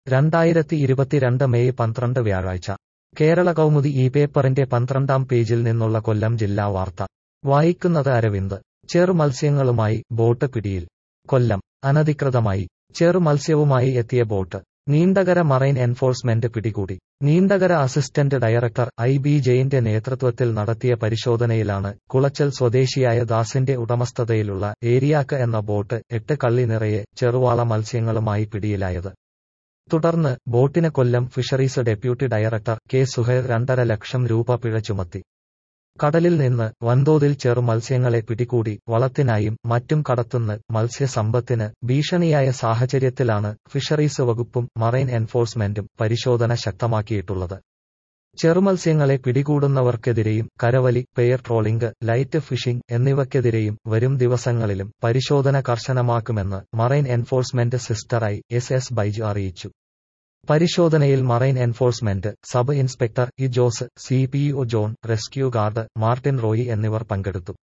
രണ്ടായിരത്തി ഇരുപത്തിരണ്ട് മെയ് പന്ത്രണ്ട് വ്യാഴാഴ്ച കേരള കൗമുദി ഈ പേപ്പറിന്റെ പന്ത്രണ്ടാം പേജിൽ നിന്നുള്ള കൊല്ലം ജില്ലാ വാർത്ത വായിക്കുന്നത് അരവിന്ദ് ചെറുമത്സ്യങ്ങളുമായി ബോട്ട് പിടിയിൽ കൊല്ലം അനധികൃതമായി ചെറുമത്സ്യവുമായി എത്തിയ ബോട്ട് നീണ്ടകര മറൈൻ എൻഫോഴ്സ്മെന്റ് പിടികൂടി Neendakara assistant director I B ജെയിന്റെ നേതൃത്വത്തിൽ നടത്തിയ പരിശോധനയിലാണ് കുളച്ചൽ സ്വദേശിയായ ദാസിന്റെ ഉടമസ്ഥതയിലുള്ള ഏരിയാക്ക് എന്ന ബോട്ട് എട്ട് കള്ളി നിറയെ ചെറുവാള മത്സ്യങ്ങളുമായി പിടിയിലായത് തുടർന്ന് ബോട്ടിന് Kollam fisheries deputy director K Suhair രണ്ടര ലക്ഷം രൂപ പിഴ ചുമത്തി കടലിൽ നിന്ന് വൻതോതിൽ ചെറുമത്സ്യങ്ങളെ പിടികൂടി വളത്തിനായും മറ്റും കടത്തുന്ന മത്സ്യസമ്പത്തിന് ഭീഷണിയായ സാഹചര്യത്തിലാണ് ഫിഷറീസ് വകുപ്പും മറൈൻ എൻഫോഴ്സ്മെന്റും പരിശോധന ശക്തമാക്കിയിട്ടുള്ളത് ചെറുമത്സ്യങ്ങളെ പിടികൂടുന്നവർക്കെതിരെയും കരവലി പെയർ ട്രോളിംഗ് ലൈറ്റ് ഫിഷിംഗ് എന്നിവയ്ക്കെതിരെയും വരും ദിവസങ്ങളിലും പരിശോധന കർശനമാക്കുമെന്ന് മറൈൻ എൻഫോഴ്സ്മെന്റ് സിസ്റ്ററായി എസ് എസ് ബൈജു അറിയിച്ചു പരിശോധനയിൽ marine enforcement sub inspector E Jose C P O John rescue guard Martin Roy എന്നിവർ പങ്കെടുത്തു